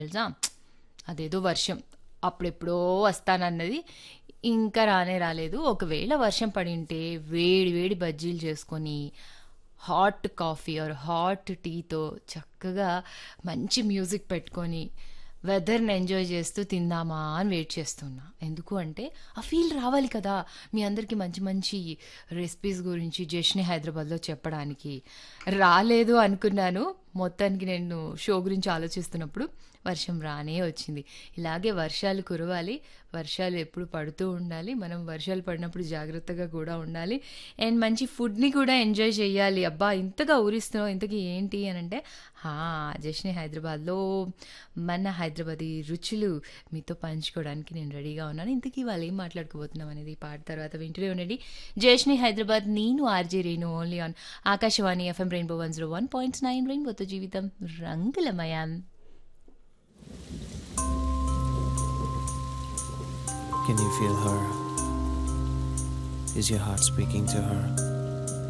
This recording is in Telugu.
తెలుసా అదేదో వర్షం అప్పుడెప్పుడో వస్తానన్నది ఇంకా రానే రాలేదు ఒకవేళ వర్షం పడింటే వేడి వేడి బజ్జీలు చేసుకొని హాట్ కాఫీ ఆర్ హాట్ టీతో చక్కగా మంచి మ్యూజిక్ పెట్టుకొని వెదర్ని ఎంజాయ్ చేస్తూ తిందామా అని వెయిట్ చేస్తున్నా ఎందుకు అంటే ఆ ఫీల్ రావాలి కదా మీ అందరికీ మంచి మంచి రెసిపీస్ గురించి జష్ని హైదరాబాద్లో చెప్పడానికి రాలేదు అనుకున్నాను మొత్తానికి నేను షో గురించి ఆలోచిస్తున్నప్పుడు వర్షం రానే వచ్చింది ఇలాగే వర్షాలు కురవాలి వర్షాలు ఎప్పుడు పడుతూ ఉండాలి మనం వర్షాలు పడినప్పుడు జాగ్రత్తగా కూడా ఉండాలి అండ్ మంచి ఫుడ్ని కూడా ఎంజాయ్ చేయాలి అబ్బా ఇంతగా ఊరిస్తున్నావు ఇంతకీ ఏంటి అని అంటే హా జష్ని హైదరాబాద్లో మన హైదరాబాదీ రుచులు మీతో పంచుకోవడానికి నేను రెడీగా ఉన్నాను ఇంతకీ వాళ్ళు ఏం మాట్లాడుకోబోతున్నాం అనేది పాట తర్వాత వింటూనే ఉండండి జష్ని హైదరాబాద్ నేను RJ Renu only on Akashvani FM rainbow one zero one point nine రెయిన్బోతో జీవితం రంగులమయం Can you feel her? Is your heart speaking to her?